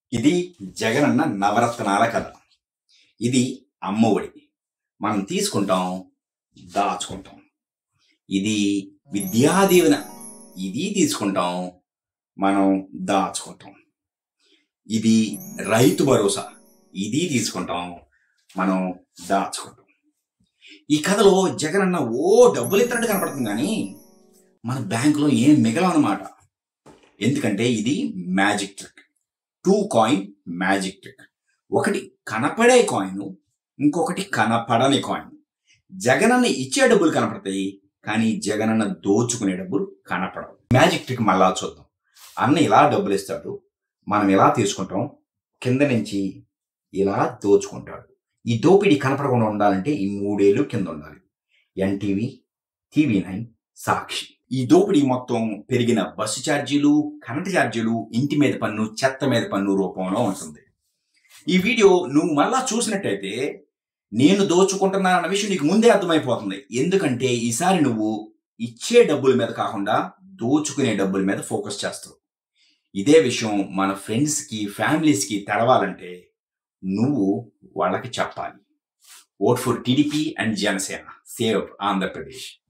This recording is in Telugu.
ఇది జగనన్న నవరత్నాల కథ ఇది అమ్మఒడి మనం తీసుకుంటాం దాచుకుంటాం ఇది విద్యాదీవెన ఇది తీసుకుంటాం మనం దాచుకుంటాం ఇది రైతు భరోసా ఇది తీసుకుంటాం మనం దాచుకుంటాం ఈ కథలో జగనన్న ఓ డబ్బులు ఇచ్చినట్టు కనపడుతుంది కానీ మన బ్యాంకులో ఏం మిగలవన్నమాట ఎందుకంటే ఇది magic trick two coin magic trick ఒకటి కనపడే కాయిన్ ఇంకొకటి కనపడని కాయిన్ జగనన్న ఇచ్చే డబ్బులు కనపడతాయి కానీ జగనన్న దోచుకునే డబ్బులు కనపడవు మ్యాజిక్ ట్రిక్ మళ్ళా చూద్దాం అన్న ఇలా డబ్బులు ఇస్తాడు మనం ఎలా తీసుకుంటాం కింద నుంచి ఇలా దోచుకుంటాడు ఈ దోపిడీ కనపడకుండా ఉండాలంటే ఈ మూడేళ్ళు కింద ఉండాలి ఎన్టీవీ టీవీ నైన్ సాక్షి ఈ దోపిడీ మొత్తం పెరిగిన బస్సు ఛార్జీలు కరెంటు ఛార్జీలు ఇంటి మీద పన్ను చెత్త మీద పన్ను రూపంలో ఉంటుంది ఈ వీడియో నువ్వు మళ్ళా చూసినట్టయితే నేను దోచుకుంటున్నానన్న విషయం నీకు ముందే అర్థమైపోతుంది ఎందుకంటే ఈసారి నువ్వు ఇచ్చే డబ్బుల మీద కాకుండా దోచుకునే డబ్బుల మీద ఫోకస్ చేస్తావు ఇదే విషయం మన ఫ్రెండ్స్కి ఫ్యామిలీస్కి తెలవాలంటే నువ్వు వాళ్ళకి చెప్పాలి vote for TDP and Janasena save Andhra Pradesh